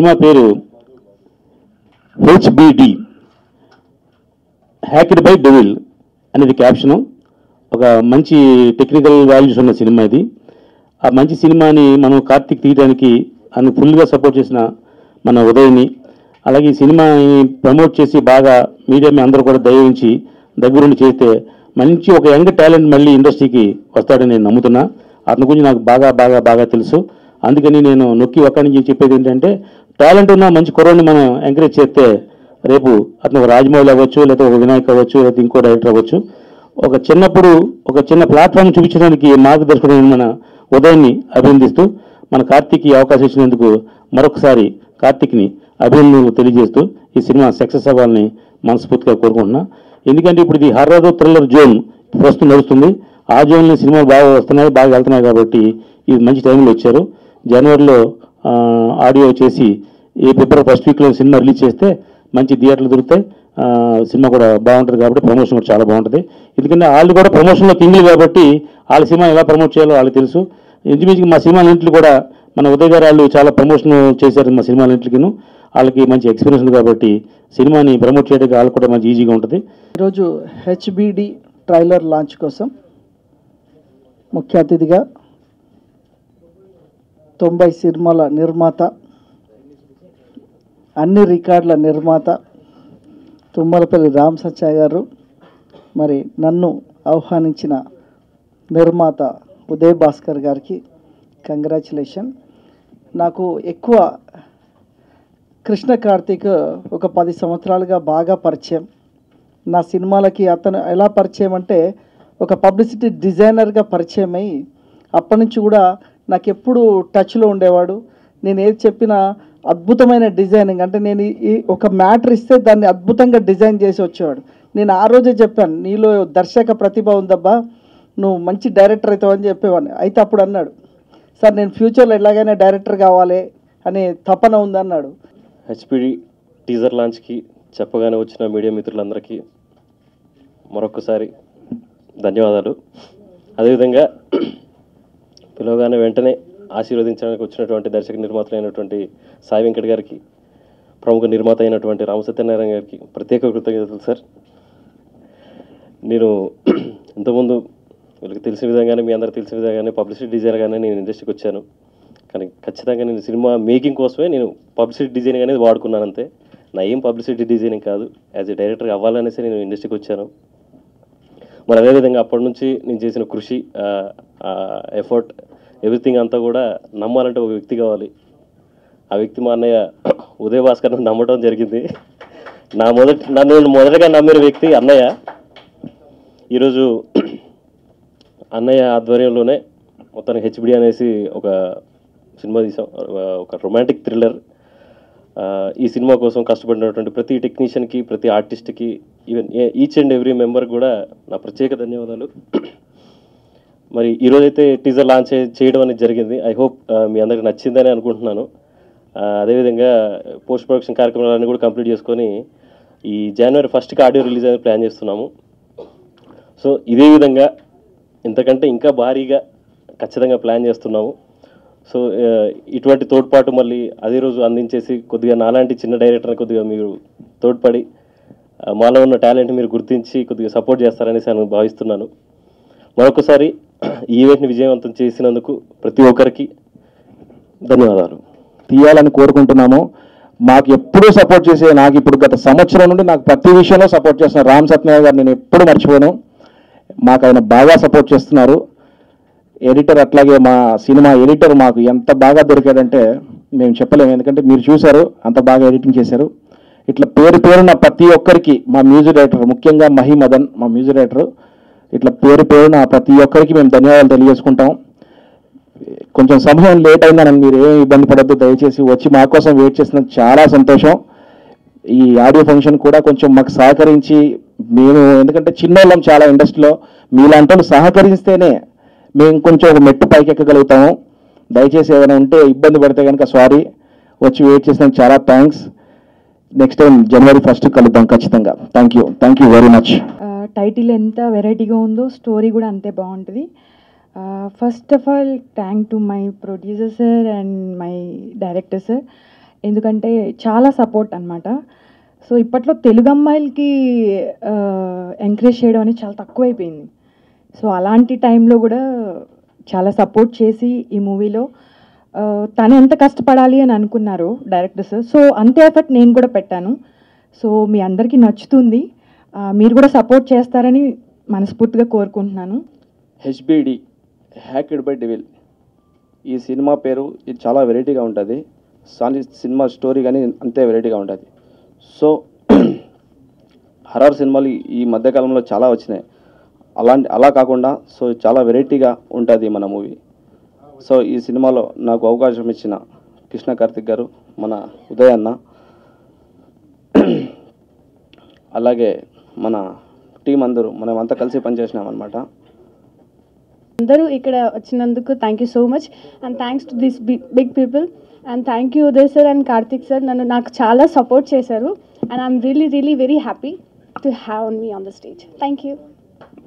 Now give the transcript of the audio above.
cinema పేరు HBD hacked by devil అనేది caption ఒక మంచి టెక్నికల్ వాల్యూస్ ఉన్న సినిమా ఇది ఆ మంచి సినిమాని మనం కార్తీక్ తీయడానికి అని ఫుల్గా సపోర్ట్ చేసిన మన ఉదయ్ని అలాగే ఈ సినిమాని ప్రమోట్ చేసి బాగా మీడియా మీ అందరూ కూడా దయవించి దగ్గరుండి చేస్తే మంచి ఒక యంగ్ టాలెంట్ మళ్ళీ ఇండస్ట్రీకి వస్తాడని నేను నమ్ముతున్నా అతని గురించి నాకు బాగా బాగా బాగా తెలుసు అందుకని నేను నొక్కి ఒక్క నుంచి చెప్పేది ఏంటంటే టాలెంట్ ఉన్న మంచి కుర్రోని మనం ఎంకరేజ్ చేస్తే రేపు అతను ఒక రాజమౌళి అవ్వచ్చు లేదా ఒక వినాయక్ అవ్వచ్చు లేదా ఇంకో డైరెక్టర్ అవ్వచ్చు ఒక చిన్నప్పుడు ఒక చిన్న ప్లాట్ఫామ్ చూపించడానికి మార్గదర్శకుడైన మన ఉదయాన్ని అభినందిస్తూ మన కార్తీక్ ఈ అవకాశం ఇచ్చినందుకు మరొకసారి కార్తీక్ని అభినందనలు తెలియజేస్తూ ఈ సినిమా సక్సెస్ అవ్వాలని మనస్ఫూర్తిగా కోరుకుంటున్నా ఎందుకంటే ఇప్పుడు ఇది హర్రర్ థ్రిల్లర్ జోన్ ప్రస్తుతం నడుస్తుంది ఆ జోన్లో సినిమాలు బాగా వస్తున్నాయి బాగా వెళ్తున్నాయి కాబట్టి ఇది మంచి టైంలో వచ్చారు జనవరిలో ఆ, ఆడియో చేసి ఈ ఫిబ్రవరి ఫస్ట్ వీక్లో సినిమా రిలీజ్ చేస్తే మంచి థియేటర్లు దొరుకుతాయి ఆ, సినిమా కూడా బాగుంటుంది కాబట్టి ప్రమోషన్ కూడా చాలా బాగుంటుంది ఎందుకంటే వాళ్ళు కూడా ప్రమోషన్లో కింగ్లు కాబట్టి వాళ్ళ సినిమా ఎలా ప్రమోట్ చేయాలో వాళ్ళకి తెలుసు ఇంచుమించుగా మా సినిమాలన్నింటిలో కూడా మన ఉదయ్ గారు వాళ్ళు చాలా ప్రమోషన్ చేశారు మా సినిమాలన్నింటికిను వాళ్ళకి మంచి ఎక్స్పీరియన్స్ ఉంది కాబట్టి సినిమాని ప్రమోట్ చేయడానికి వాళ్ళకి కూడా మంచి ఈజీగా ఉంటుంది ఈరోజు హెచ్బిడి ట్రైలర్ లాంచ్ కోసం ముఖ్య అతిథిగా తొంభై సినిమాల నిర్మాత అన్ని రికార్డుల నిర్మాత తుమ్మలపల్లి రామ్ సత్య గారు మరి నన్ను ఆహ్వానించిన నిర్మాత ఉదయ్ భాస్కర్ గారికి కంగ్రాచులేషన్ నాకు ఎక్కువ కృష్ణ కార్తీక్ ఒక పది సంవత్సరాలుగా బాగా పరిచయం నా సినిమాలకి అతను ఎలా పరిచయం అంటే ఒక పబ్లిసిటీ డిజైనర్గా పరిచయం అయ్యి అప్పటి నుంచి కూడా నాకు ఎప్పుడు టచ్లో ఉండేవాడు నేను ఏది చెప్పినా అద్భుతమైన డిజైనింగ్ అంటే నేను ఈ- ఈ ఒక మ్యాటర్ ఇస్తే దాన్ని అద్భుతంగా డిజైన్ చేసి వచ్చేవాడు నేను ఆ రోజే చెప్పాను నీలో దర్శక ప్రతిభ ఉందబ్బా నువ్వు మంచి డైరెక్టర్ అవుతావని చెప్పేవాడిని అయితే అప్పుడు అన్నాడు సార్ నేను ఫ్యూచర్లో ఎలాగైనా డైరెక్టర్ కావాలి అనే తపన ఉందన్నాడు హెచ్పిడి టీజర్ లాంచ్కి చెప్పగానే వచ్చిన మీడియా మిత్రులందరికీ మరొకసారి ధన్యవాదాలు అదేవిధంగా పిలవగానే వెంటనే ఆశీర్వదించడానికి వచ్చినటువంటి దర్శక నిర్మాతలైనటువంటి సాయి వెంకట్ గారికి ప్రముఖ నిర్మాత అయినటువంటి రామసత్యనారాయణ గారికి ప్రత్యేక కృతజ్ఞతలు సార్ నేను ఇంతకుముందు వీళ్ళకి తెలిసిన విధంగానే మీ అందరికి తెలిసిన విధంగానే పబ్లిసిటీ డిజైనర్గానే నేను ఇండస్ట్రీకి వచ్చాను కానీ ఖచ్చితంగా నేను సినిమా మేకింగ్ కోసమే నేను పబ్లిసిటీ డిజైనింగ్ అనేది వాడుకున్నాను అంతే నా ఏం పబ్లిసిటీ డిజైనింగ్ కాదు యాజ్ ఎ డైరెక్టర్ అవ్వాలనేసి నేను ఇండస్ట్రీకి వచ్చాను మరి అదేవిధంగా అప్పటి నుంచి నేను చేసిన కృషి ఎఫర్ట్ ఎవ్రీథింగ్ అంతా కూడా నమ్మాలంటే ఒక వ్యక్తి కావాలి ఆ వ్యక్తి మా అన్నయ్య ఉదయ్ భాస్కర్ నమ్మటం జరిగింది నా మొదటి నన్ను మొదటగా నమ్మిన వ్యక్తి అన్నయ్య ఈరోజు అన్నయ్య ఆధ్వర్యంలోనే మొత్తం హెచ్బిడి అనేసి ఒక సినిమా తీసాం ఒక రొమాంటిక్ థ్రిల్లర్ ఈ సినిమా కోసం కష్టపడినటువంటి ప్రతి టెక్నీషియన్కి ప్రతి ఆర్టిస్ట్కి even each and every member కూడా నా ప్రత్యేక ధన్యవాదాలు మరి ఈరోజైతే టీజర్ లాంచ్ చే- చేయడం అనేది జరిగింది ఐ హోప్ మీ అందరికి నచ్చిందని అనుకుంటున్నాను ఆ, అదేవిధంగా పోస్ట్ ప్రొడక్షన్ కార్యక్రమాలన్నీ కూడా కంప్లీట్ చేసుకొని ఈ జనవరి ఫస్ట్కి ఆడియో రిలీజ్ అనేది ప్లాన్ చేస్తున్నాము సో ఇదే విధంగా ఇంతకంటే ఇంకా భారీగా ఖచ్చితంగా ప్లాన్ చేస్తున్నాము సో ఆ, ఇటువంటి తోడ్పాటు మళ్ళీ అదే రోజు అందించేసి కొద్దిగా నాలాంటి చిన్న డైరెక్టర్ కొద్దిగా మీరు తోడ్పడి ఆ, మాలో ఉన్న టాలెంట్ మీరు గుర్తించి కొద్దిగా సపోర్ట్ చేస్తారనేసి నేను భావిస్తున్నాను మరొకసారి ఈ ఈవెంట్ని విజయవంతం చేసినందుకు ప్రతి ఒక్కరికి ధన్యవాదాలు తీయాలని కోరుకుంటున్నాము మాకు ఎప్పుడూ సపోర్ట్ చేసే నాకు ఇప్పుడు గత సంవత్సరం నుండి నాకు ప్రతి విషయంలో సపోర్ట్ చేస్తున్నారు రామ్ సత్యనారాయణ గారు నేను ఎప్పుడు మర్చిపోను మాకు ఆయన బాగా సపోర్ట్ చేస్తున్నారు ఎడిటర్ అట్లాగే మా సినిమా ఎడిటర్ మాకు ఎంత బాగా దొరికాడంటే మేము చెప్పలేము ఎందుకంటే మీరు చూశారు అంత బాగా ఎడిటింగ్ చేశారు ఇట్లా పేరు పేరున ప్రతి ఒక్కరికి మా మ్యూజిక్ డైరెక్టర్ ముఖ్యంగా మహి మదన్ మా మ్యూజిక్ డైరెక్టర్ ఇట్లా పేరు పేరున ప్రతి ఒక్కరికి మేము ధన్యవాదాలు తెలియజేసుకుంటాం కొంచెం సమయం లేట్ అయిందని మీరు ఏం ఇబ్బంది పడద్దు దయచేసి వచ్చి మా కోసం వెయిట్ చేసినందుకు చాలా సంతోషం ఈ ఆడియో ఫంక్షన్ కూడా కొంచెం మాకు సహకరించి మేము ఎందుకంటే చిన్నోళ్ళం చాలా ఇండస్ట్రీలో మీలాంటి వాళ్ళు సహకరిస్తేనే మేము కొంచెం ఒక మెట్టు పైకి ఎక్కగలుగుతాము దయచేసి ఏదైనా ఉంటే ఇబ్బంది పడితే కనుక సారీ వచ్చి వెయిట్ చేసినందుకు చాలా thanks next time January first కలుద్దాం ఖచ్చితంగా thank you thank you very much title ఎంత వెరైటీగా ఉందో స్టోరీ కూడా అంతే బాగుంటుంది first of all thank to my producer sir and my director sir ఎందుకంటే చాలా సపోర్ట్ అనమాట సో ఇప్పట్లో తెలుగు అమ్మాయిలకి ఎంకరేజ్ చేయడం అనేది చాలా తక్కువైపోయింది సో అలాంటి టైంలో కూడా చాలా సపోర్ట్ చేసి ఈ మూవీలో తను ఎంత కష్టపడాలి అని అనుకున్నారు డైరెక్టర్స్ సో అంతే ఎఫర్ట్ నేను కూడా పెట్టాను సో మీ అందరికీ నచ్చుతుంది ఆ, మీరు కూడా సపోర్ట్ చేస్తారని మనస్ఫూర్తిగా కోరుకుంటున్నాను హెచ్బిడి హ్యాక్డ్ బై డెవిల్ ఈ సినిమా పేరు ఇది చాలా వెరైటీగా ఉంటుంది సాని సినిమా స్టోరీ కానీ అంతే వెరైటీగా ఉంటుంది సో హర్రర్ సినిమాలు ఈ- ఈ మధ్యకాలంలో చాలా వచ్చినాయి అలాంటి అలా కాకుండా సో చాలా వెరైటీగా ఉంటుంది మన మూవీ సో ఈ సినిమాలో నాకు అవకాశం ఇచ్చిన కృష్ణ కార్తిక్ గారు మన ఉదయ్ అన్న అలాగే మన టీం అందరూ మనం అంతా కలిసి పనిచేసినాం అనమాట అందరూ ఇక్కడ వచ్చినందుకు thank you so much and thanks to this big people and thank you Uday sir and Karthik sir నన్ను నాకు చాలా సపోర్ట్ చేశారు and I'm really really very happy to have me on the stage thank you